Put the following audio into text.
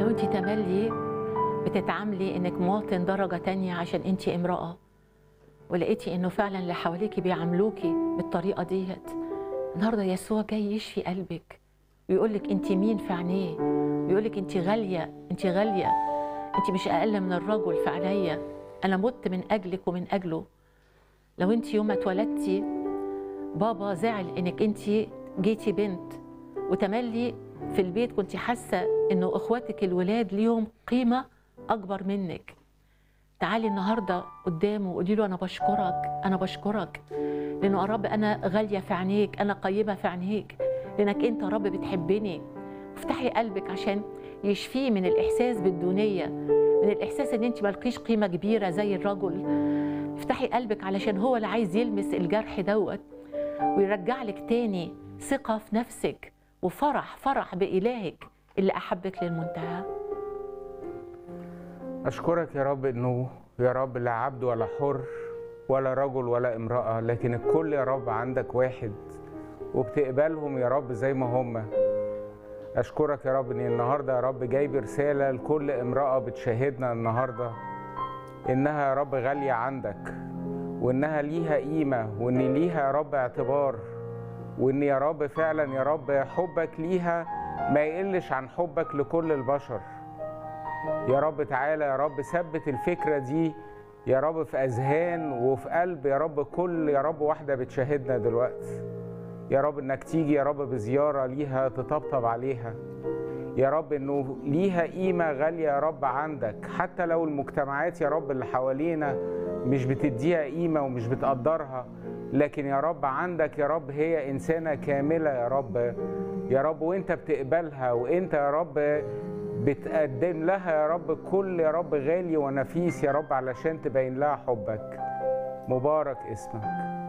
لو انت تملي بتتعاملي انك مواطن درجة تانية عشان انت امرأة ولقيتي انه فعلا اللي حواليكي بيعاملوكي بالطريقة ديت النهاردة يسوع جاي يشفي قلبك ويقول لك انت مين في عينيه ويقول لك انت غالية انت غالية انت مش اقل من الرجل في عينيا انا مت من اجلك ومن اجله لو انت يوم ما اتولدتي بابا زعل انك انت جيتي بنت وتملي في البيت كنت حاسه انه اخواتك الولاد ليهم قيمه اكبر منك تعالي النهارده قدامه وقولي له انا بشكرك انا بشكرك لانه يا رب انا غاليه في عينيك انا قيمه في عينيك لانك انت يا رب بتحبني افتحي قلبك عشان يشفيه من الاحساس بالدونيه من الاحساس ان انت مالكيش قيمه كبيره زي الرجل افتحي قلبك علشان هو اللي عايز يلمس الجرح دوت ويرجع لك تاني ثقه في نفسك وفرح فرح بإلهك اللي أحبك للمنتهى أشكرك يا رب إنه يا رب لا عبد ولا حر ولا رجل ولا امرأة لكن الكل يا رب عندك واحد وبتقبلهم يا رب زي ما هم أشكرك يا رب إن النهاردة يا رب جايب رسالة لكل امرأة بتشاهدنا النهاردة إنها يا رب غالية عندك وإنها ليها قيمة وإن ليها يا رب اعتبار وإن يا رب فعلا يا رب حبك ليها ما يقلش عن حبك لكل البشر يا رب تعالى يا رب ثبت الفكرة دي يا رب في أذهان وفي قلب يا رب كل يا رب واحدة بتشاهدنا دلوقتي يا رب إنك تيجي يا رب بزيارة ليها تطبطب عليها يا رب إنه ليها قيمة غالية يا رب عندك حتى لو المجتمعات يا رب اللي حوالينا مش بتديها قيمة ومش بتقدرها لكن يا رب عندك يا رب هي إنسانة كاملة يا رب يا رب وانت بتقبلها وانت يا رب بتقدم لها يا رب كل يا رب غالي ونفيس يا رب علشان تبين لها حبك مبارك اسمك